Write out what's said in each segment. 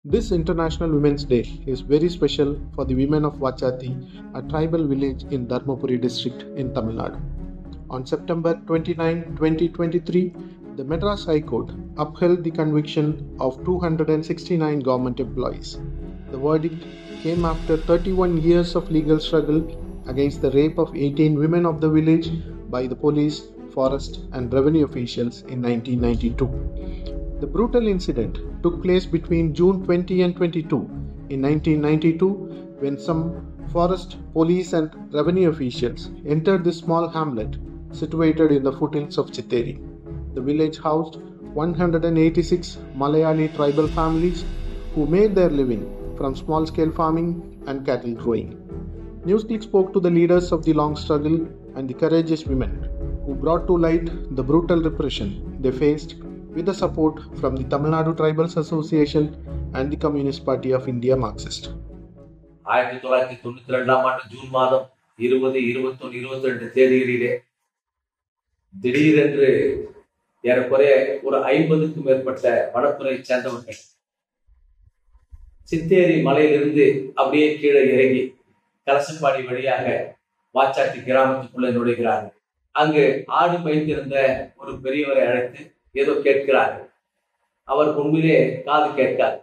This International Women's Day is very special for the women of Vachati, a tribal village in Dharmapuri district in Tamil Nadu. On September 29, 2023, the Madras High Court upheld the conviction of 269 government employees. The verdict came after 31 years of legal struggle against the rape of 18 women of the village by the police, forest, and revenue officials in 1992. The brutal incident took place between June 20 and 22 in 1992 when some forest, police, and revenue officials entered this small hamlet situated in the foothills of Chitteri. The village housed 186 Malayali tribal families who made their living from small scale farming and cattle growing. Newsclick spoke to the leaders of the long struggle and the courageous women who brought to light the brutal repression they faced with the support from the Tamil Nadu Tribals Association and the Communist Party of India Marxist. ஆயிரத்தி தொள்ளாயிரத்தி தொண்ணூத்தி ரெண்டாம் ஆண்டு June மாதம் இருபது இருபத்தொன்னு இருபத்தி ரெண்டு தேதிகளிலே திடீரென்று ஏறக்குறைய ஒரு ஐம்பதுக்கும் மேற்பட்ட வடத்துறை சேர்ந்தவர்கள் சித்தேரி மலையிலிருந்து அப்படியே கீழே இறங்கி கலசப்பாடி வழியாக வாச்சாட்டி கிராமத்துக்குள்ளே நுழைகிறார்கள் அங்கு ஆடு வைத்திருந்த ஒரு பெரியவரை அழைத்து ஏதோ கேட்கிறார்கள் அவர் உண்மையிலே காது கேட்காது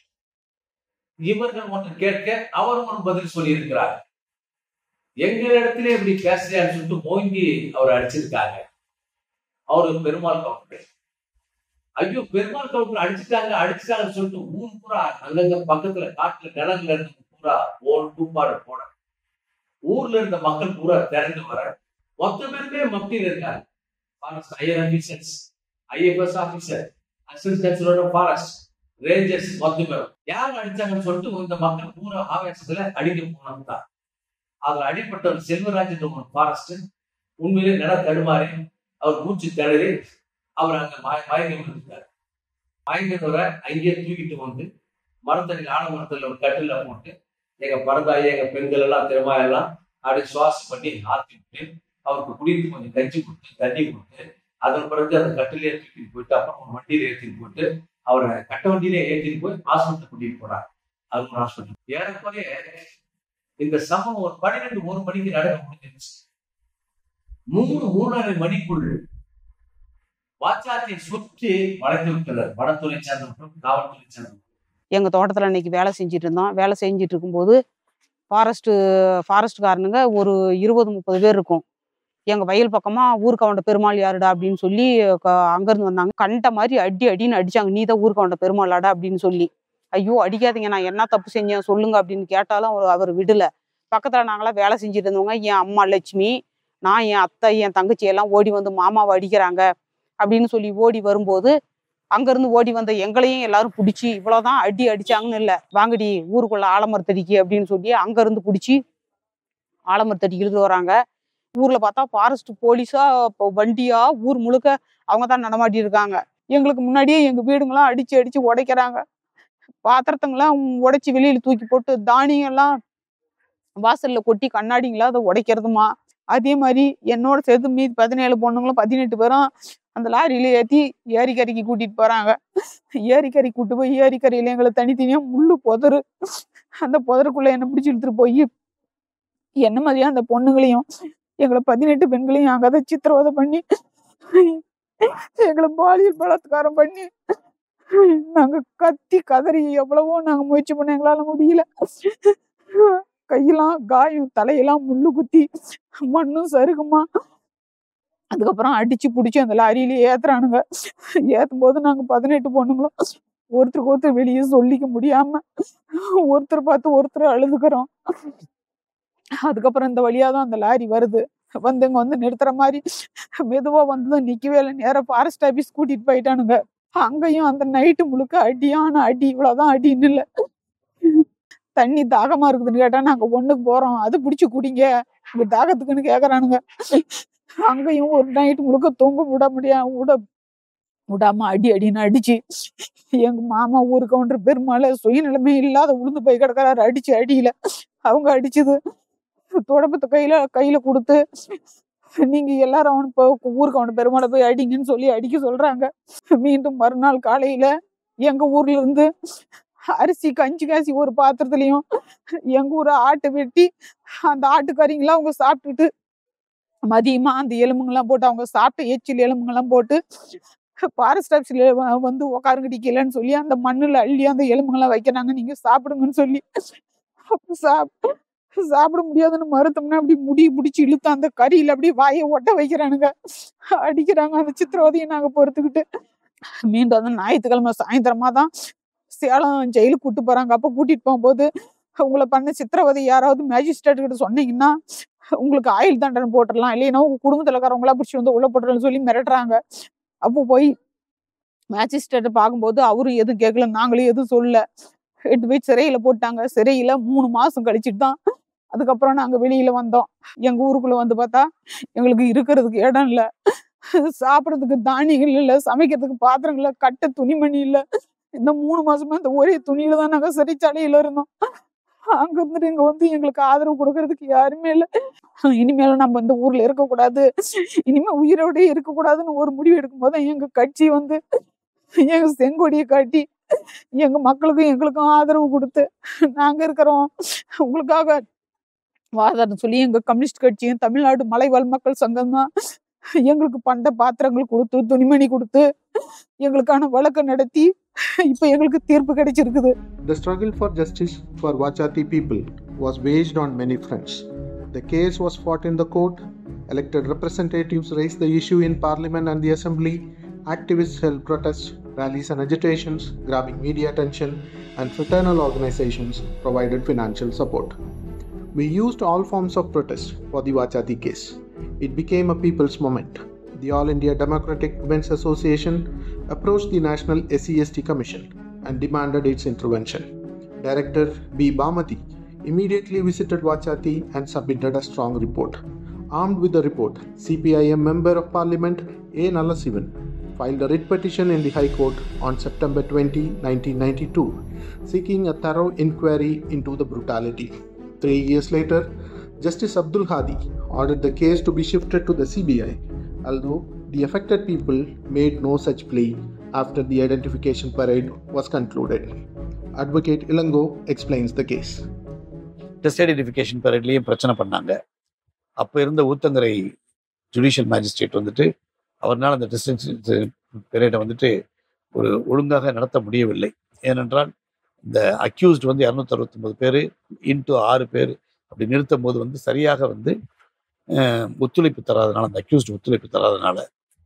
இவர்கள் ஒன்று கேட்க அவர் ஒரு பதில் சொல்லி இருக்கிறார் எங்களிடத்திலே இப்படி பேசுறியான்னு சொல்லிட்டு மோங்கி அவர் அடிச்சிருக்காங்க அவரு பெருமாள் கவுண்டர் ஐயோ பெருமாள் கவுண்டர் அடிச்சுட்டாங்க அடிச்சுட்டாங்கன்னு சொல்லிட்டு ஊர் பூரா அங்கங்க பக்கத்துல காட்டுல நிலங்கள்ல இருந்து பூரா ஓல் கூப்பாடு போட ஊர்ல இருந்த மக்கள் பூரா திறந்து வர மொத்த பேருமே மத்தியில் இருக்காங்க forest higher officials IFS officer assistant forest rangers மொத்த பேரும் யார் அடிச்சாங்கன்னு சொல்லிட்டு இந்த மக்கள் பூரா ஆவேசத்துல அடிக்க போனது தான் அதுல அடிப்பட்ட ஒரு செல்வராஜ் ஒரு ஃபாரஸ்ட் உண்மையிலே நில தடுமாறி அவர் மூச்சு திணறி அவர் அங்க மய மயங்கி விழுந்துட்டார் மயங்கினவரை அங்கேயே தூக்கிட்டு வந்து மரத்தடியில் ஆன மரத்துல ஒரு கட்டில போட்டு எங்க பரதாயி எங்க பெண்கள் எல்லாம் திருமாயெல்லாம் அப்படி சுவாசம் பண்ணி ஆத்தி விட்டு அவருக்கு குடித்து கொஞ்சம் கஞ்சி கொடுத்து தண்ணி கொடுத்து அதன் பிறகு அந்த கட்டிலே தூக்கிட்டு போயிட்டு அப்புறம் ஒரு வண்டியில ஏற்றிட்டு போயிட்டு அவரை கட்ட வண்டியிலே ஏற்றிட்டு போய் ஹாஸ்பிட்டல் கூட்டிட்டு போறார் அருண் ஹாஸ்பிட்டல் ஏறக்குறைய இந்த சம்பவம் ஒரு பன்னிரெண்டு ஒரு மணிக்கு நடக்க முடிஞ்சிருச்சு மூணு மூணரை மணிக்குள் வாச்சாத்தை சுற்றி வளைத்து விட்டனர் வனத்துறை சேர்ந்தவர்களும் காவல்துறை சேர்ந்தவர்களும் எங்கள் தோட்டத்தில் அன்னைக்கு வேலை செஞ்சுட்டு இருந்தோம் வேலை செஞ்சுட்டு இருக்கும்போது ஃபாரஸ்ட்டு ஃபாரஸ்ட்காரனுங்க ஒரு இருபது முப்பது பேர் இருக்கும் எங்கள் வயல் பக்கமாக ஊர்கவண்ட பெருமாள் யாருடா அப்படின்னு சொல்லி க- அங்கேருந்து வந்தாங்க கண்ட மாதிரி அடி அடின்னு அடிச்சாங்க நீ தான் ஊர்கவண்ட பெருமாளாடா அப்படின்னு சொல்லி ஐயோ அடிக்காதீங்க நான் என்ன தப்பு செஞ்சேன் சொல்லுங்க அப்படின்னு கேட்டாலும் அவர் அவர் விடல பக்கத்தில் நாங்களாம் வேலை செஞ்சுட்டு இருந்தவங்க என் அம்மா லட்சுமி நான் என் அத்தை என் தங்கச்சி எல்லாம் ஓடி வந்து மாமாவை அடிக்கிறாங்க அப்படின்னு சொல்லி ஓடி வரும்போது அங்கேருந்து ஓடி வந்த எங்களையும் எல்லாரும் பிடிச்சி இவ்வளோதான் அடி அடிச்சாங்கன்னு இல்லை வாங்கடி ஊருக்குள்ள ஆலமரத்தடிக்கு அப்படின்னு சொல்லி அங்கேருந்து பிடிச்சி ஆலமரத்தடி இழுத்து வராங்க ஊரில் பார்த்தா ஃபாரஸ்ட் போலீஸா இப்போ வண்டியா ஊர் முழுக்க அவங்க தான் நடமாட்டி இருக்காங்க எங்களுக்கு முன்னாடியே எங்கள் வீடுங்களாம் அடிச்சு அடிச்சு உடைக்கிறாங்க பாத்திரத்தங்களாம் உடைச்சி வெளியில் தூக்கி போட்டு தானியெல்லாம் வாசல்ல கொட்டி கண்ணாடிங்களா அதை உடைக்கிறதுமா அதே மாதிரி என்னோட சேர்த்து மீதி பதினேழு பொண்ணுங்களும் பதினெட்டு பேரும் அந்த லாரியில ஏற்றி ஏரிக்கரைக்கு கூட்டிட்டு போறாங்க ஏரிக்கரை கூட்டு போய் ஏரிக்கரையில எங்களை தனித்தனியா முள்ளு புதரு அந்த புதருக்குள்ள என்ன பிடிச்சி இழுத்துட்டு போய் என்ன மாதிரியா அந்த பொண்ணுங்களையும் எங்களை பதினெட்டு பெண்களையும் அங்கதான் சித்திரவதை பண்ணி எங்களை பாலியல் பலாத்காரம் பண்ணி நாங்க கத்தி கதறி எவ்வளவோ நாங்க முயற்சி பண்ண எங்களால முடியல கையெல்லாம் காயம் தலையெல்லாம் முள்ளு குத்தி மண்ணும் சருகுமா அதுக்கப்புறம் அடிச்சு புடிச்சு அந்த லாரியில ஏத்துறானுங்க ஏத்தும் போது நாங்க பதினெட்டு பொண்ணுங்களும் ஒருத்தருக்கு ஒருத்தர் வெளியே சொல்லிக்க முடியாம ஒருத்தர் பார்த்து ஒருத்தர் அழுதுக்கிறோம் அதுக்கப்புறம் இந்த வழியா தான் அந்த லாரி வருது வந்து இங்க வந்து நிறுத்துற மாதிரி மெதுவா வந்ததும் நிக்கவே இல்லை நேரா ஃபாரஸ்ட் ஆபீஸ் கூட்டிட்டு போயிட்டானுங்க அங்கேயும் அந்த நைட்டு முழுக்க அடியான அடி இவ்வளவுதான் அடின்னு இல்ல தண்ணி தாகமா இருக்குதுன்னு கேட்டா நாங்க ஒண்ணுக்கு போறோம் அது புடிச்சு குடிங்க உங்க தாகத்துக்குன்னு கேக்குறானுங்க அங்கேயும் ஒரு நைட்டு முழுக்க தூங்க விட முடியாம விட விடாம அடி அடின்னு அடிச்சு எங்க மாமா ஊரு கவுண்டர் பெருமாள சுயநிலைமை இல்லாத உளுந்து போய் கிடக்குறாரு அடிச்சு அடியில அவங்க அடிச்சது தொடப்பத்தை கையில கையில கொடுத்து நீங்க எல்லாரும் அவனு இப்போ ஊருக்கு அவனை பெருமாளை போய் அடிங்கன்னு சொல்லி அடிக்க சொல்றாங்க மீண்டும் மறுநாள் காலையில எங்க ஊர்ல இருந்து அரிசி கஞ்சி காசி ஒரு பாத்திரத்துலயும் எங்க ஊர் ஆட்டை வெட்டி அந்த ஆட்டுக்கறிங்களாம் அவங்க சாப்பிட்டுட்டு மதியமா அந்த எலும்புங்கெல்லாம் போட்டு அவங்க சாப்பிட்ட எச்சில் எலும்புங்கெல்லாம் போட்டு ஃபாரஸ்ட் ஆஃபீஸ்ல வந்து உட்காருங்கடி கீழேன்னு சொல்லி அந்த மண்ணுல அள்ளி அந்த எலும்புங்கெல்லாம் வைக்கிறாங்க நீங்க சாப்பிடுங்கன்னு சொல்லி அப்ப சாப் சாப்பிட முடியாதுன்னு மறுத்தோம்னா அப்படி முடி பிடிச்சி இழுத்து அந்த கறியில அப்படியே வாயை ஒட்ட வைக்கிறானுங்க அடிக்கிறாங்க அந்த சித்திரவதையை நாங்க பொறுத்துக்கிட்டு மீண்டும் அந்த ஞாயிற்றுக்கிழமை சாயந்தரமா தான் சேலம் ஜெயிலுக்கு கூட்டு போறாங்க அப்ப கூட்டிட்டு போகும்போது உங்களை பண்ண சித்திரவதை யாராவது மேஜிஸ்ட்ரேட் கிட்ட சொன்னீங்கன்னா உங்களுக்கு ஆயுள் தண்டனை போட்டுடலாம் இல்லைன்னா உங்க குடும்பத்துல இருக்கிறவங்களா பிடிச்சி வந்து உள்ள போட்டுறலாம் சொல்லி மிரட்டுறாங்க அப்போ போய் மேஜிஸ்ட்ரேட்டை பார்க்கும்போது அவரும் எதுவும் கேட்கல நாங்களும் எதுவும் சொல்லல எடுத்து போய் சிறையில போட்டாங்க சிறையில மூணு மாசம் கழிச்சிட்டு தான் அதுக்கப்புறம் நாங்க வெளியில வந்தோம் எங்க ஊருக்குள்ள வந்து பார்த்தா எங்களுக்கு இருக்கிறதுக்கு இடம் இல்ல சாப்பிடறதுக்கு தானியங்கள் இல்ல சமைக்கிறதுக்கு பாத்திரங்கள் இல்ல கட்ட துணிமணி இல்ல இந்த மூணு மாசமா இந்த ஒரே துணியில தான் நாங்க சிறைச்சாலையில இருந்தோம் அங்க இருந்துட்டு இங்க வந்து எங்களுக்கு ஆதரவு கொடுக்கறதுக்கு யாருமே இல்ல இனிமேலும் நம்ம இந்த ஊர்ல இருக்கக்கூடாது இனிமே உயிரோட இருக்கக்கூடாதுன்னு ஒரு முடிவு எடுக்கும் போது எங்க கட்சி வந்து எங்க செங்கொடியை காட்டி எங்க மக்களுக்கும் எங்களுக்கும் ஆதரவு கொடுத்து நாங்க இருக்கிறோம் உங்களுக்காக வாதாடுன்னு சொல்லி எங்க கம்யூனிஸ்ட் கட்சியும் தமிழ்நாடு மலைவாழ் மக்கள் சங்கம் தான் எங்களுக்கு பண்ட பாத்திரங்கள் கொடுத்து துணிமணி கொடுத்து எங்களுக்கான வழக்கு நடத்தி இப்ப எங்களுக்கு தீர்ப்பு கிடைச்சிருக்குது The struggle for justice for Vachati people was waged on many fronts. The case was fought in the court, elected representatives raised the issue in parliament and the assembly, activists held protests, rallies, and agitations, grabbing media attention, and fraternal organizations provided financial support. We used all forms of protest for the Vachati case. It became a people's moment. The All India Democratic Women's Association approached the National SCST Commission and demanded its intervention. Director B. Bamati immediately visited Vachati and submitted a strong report. Armed with the report, CPIM Member of Parliament A. Nallasivan filed a writ petition in the High Court on September 20, 1992, seeking a thorough inquiry into the brutality. Three years later, Justice Abdul Hadi ordered the case to be shifted to the CBI, although the affected people made no such plea after the identification parade was concluded. Advocate Ilango explains the case. Test identification பீரியட்லேயும் பிரச்சனை பண்ணாங்க அப்போ இருந்த Uthangarai judicial magistrate வந்துட்டு அவர்னால் அந்த test பீரியடை வந்துட்டு ஒரு ஒழுங்காக நடத்த முடியவில்லை ஏனென்றால் இந்த அக்யூஸ்ட் வந்து இரநூத்தி அறுபத்தொம்பது பேர் இன்ட்டு ஆறு பேர் அப்படி நிறுத்தும் போது வந்து சரியாக வந்து அஹ், ஒத்துழைப்பு தராதனால அந்த அக்யூஸ்ட் ஒத்துழைப்பு தராதனால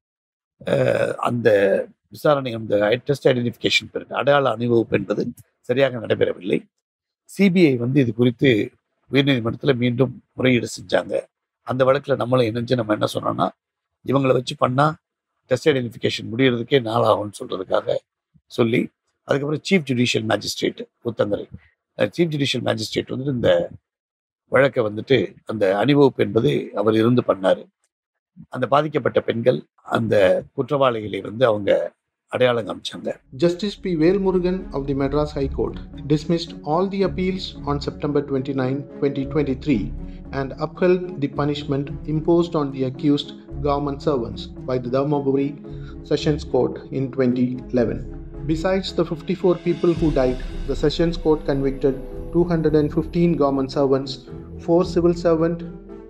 அஹ், அந்த விசாரணை அந்த டெஸ்ட் ஐடென்டிஃபிகேஷன் பீரியட் அடையாள அணிவகுப்பு என்பது சரியாக நடைபெறவில்லை சிபிஐ வந்து இது குறித்து உயர்நீதிமன்றத்தில் மீண்டும் முறையீடு செஞ்சாங்க அந்த வழக்கில் நம்மளும் இணைஞ்சு நம்ம என்ன சொன்னோம்னா இவங்களை வச்சு பண்ணால் டெஸ்ட் ஐடென்டிஃபிகேஷன் முடியறதுக்கே நாளாகும்னு சொல்றதுக்காக சொல்லி அதுக்கப்புறம் chief judicial magistrate Puthangarai chief judicial magistrate வந்துட்டு இந்த வழக்கை வந்துட்டு அந்த அணிவகுப்பு என்பது அவர் இருந்து பண்ணாரு அந்த பாதிக்கப்பட்ட பெண்கள் அந்த குற்றவாளிகளை வந்து அவங்க அடையாளம் காமிச்சாங்க Justice P. Velmurugan of the Madras High Court dismissed all the appeals on September 29, 2023 and upheld the punishment imposed on the accused government servants by the Dharmaburi Sessions Court in 2011. Besides the 54 people who died, the Sessions Court convicted 215 government servants, 4 civil servant,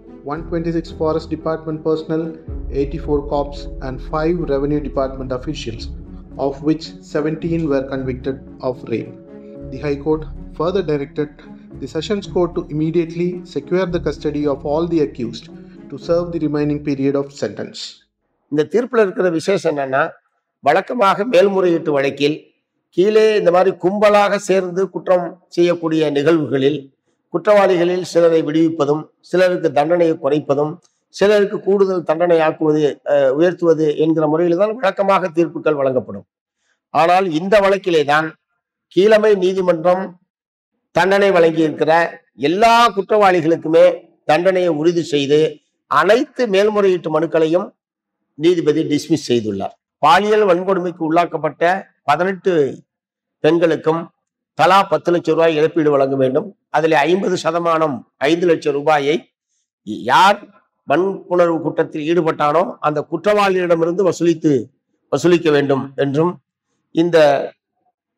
126 Forest Department personnel, 84 cops, and 5 Revenue Department officials, of which 17 were convicted of rape. The High Court further directed the Sessions Court to immediately secure the custody of all the accused to serve the remaining period of sentence. இந்த தீர்ப்புல இருக்கிற விசேஷம் என்னன்னா வழக்கமாக மேல்முறையீட்டு வழக்கில் கீழே இந்த மாதிரி கும்பலாக சேர்ந்து குற்றம் செய்யக்கூடிய நிகழ்வுகளில் குற்றவாளிகளில் சிலரை விடுவிப்பதும் சிலருக்கு தண்டனையை குறைப்பதும் சிலருக்கு கூடுதல் தண்டனை ஆக்குவது அஹ், உயர்த்துவது என்கிற முறையில் தான் வழக்கமாக தீர்ப்புகள் வழங்கப்படும் ஆனால் இந்த வழக்கிலே தான் கீழமை நீதிமன்றம் தண்டனை வழங்கியிருக்கிற எல்லா குற்றவாளிகளுக்குமே தண்டனையை உறுதி செய்து அனைத்து மேல்முறையீட்டு மனுக்களையும் நீதிபதி டிஸ்மிஸ் செய்துள்ளார் பாலியல் வன்கொடுமைக்கு உள்ளாக்கப்பட்ட பதினெட்டு பெண்களுக்கும் தலா பத்து லட்சம் ரூபாய் இழப்பீடு வழங்க வேண்டும் அதில் ஐம்பது சதமானம் ஐந்து லட்சம் ரூபாயை யார் வன்புணர்வு குற்றத்தில் ஈடுபட்டானோ அந்த குற்றவாளியிடமிருந்து வசூலித்து வசூலிக்க வேண்டும் என்றும் இந்த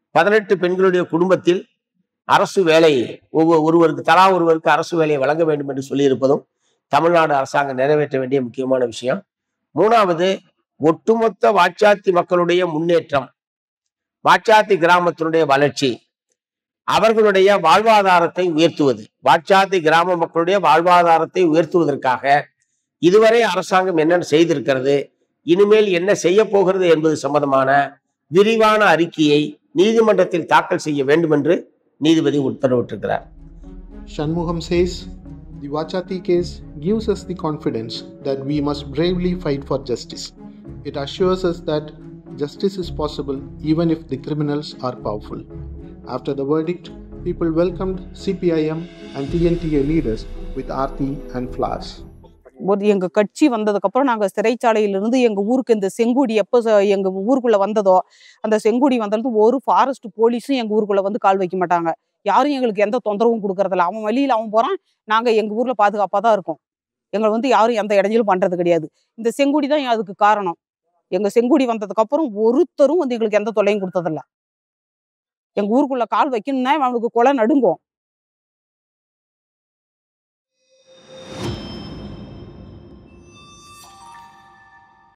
பதினெட்டு பெண்களுடைய குடும்பத்தில் அரசு வேலை ஒவ்வொரு ஒருவருக்கு தலா ஒருவருக்கு அரசு வேலையை வழங்க வேண்டும் என்று சொல்லியிருப்பதும் தமிழ்நாடு அரசாங்கம் நிறைவேற்ற வேண்டிய முக்கியமான விஷயம் மூணாவது ஒட்டுமொத்த வாச்சாத்தி மக்களுடைய முன்னேற்றம் வாச்சாத்தி கிராமத்தினுடைய வளர்ச்சி அவர்களுடைய வாழ்வாதாரத்தை உயர்த்துவது வாச்சாத்தி கிராம மக்களுடைய வாழ்வாதாரத்தை உயர்த்துவதற்காக இதுவரை அரசாங்கம் என்னென்ன செய்திருக்கிறது இனிமேல் என்ன செய்ய போகிறது என்பது சம்பந்தமான விரிவான அறிக்கையை நீதிமன்றத்தில் தாக்கல் செய்ய வேண்டும் என்று நீதிபதி உத்தரவிட்டிருக்கிறார் Shanmugam says, The Vachati case gives us the confidence that we must bravely fight for justice. It assures us that justice is possible even if the criminals are powerful. After the verdict, people welcomed CPIM and TNTA leaders with aarti and flowers. ஒரு எங்க கட்சி வந்ததுக்கு அப்புறம் நாங்க சிறைச்சாலையிலிருந்து எங்க ஊருக்கு இந்த செங்குடி எப்போ ச- எங்க ஊருக்குள்ள வந்ததோ அந்த செங்குடி வந்தது ஒரு ஃபாரஸ்ட் போலீஸும் எங்க ஊருக்குள்ள வந்து கால் வைக்க மாட்டாங்க யாரும் எங்களுக்கு எந்த தொந்தரவும் கொடுக்கறதில்ல அவன் வழியில அவன் போறான் நாங்க எங்க ஊர்ல பாதுகாப்பா தான் இருக்கோம் எங்களை வந்து யாரும் எந்த இடைஞ்சலும் பண்றது கிடையாது இந்த செங்குடி தான் அதுக்கு காரணம் எங்க செங்குடி வந்ததுக்கு அப்புறம் ஒருத்தரும் வந்து எங்களுக்கு எந்த தொல்லையும் கொடுத்ததில்ல எங்க ஊருக்குள்ள கால் வைக்கணும்னா அவனுக்கு கொலை நடுங்கும்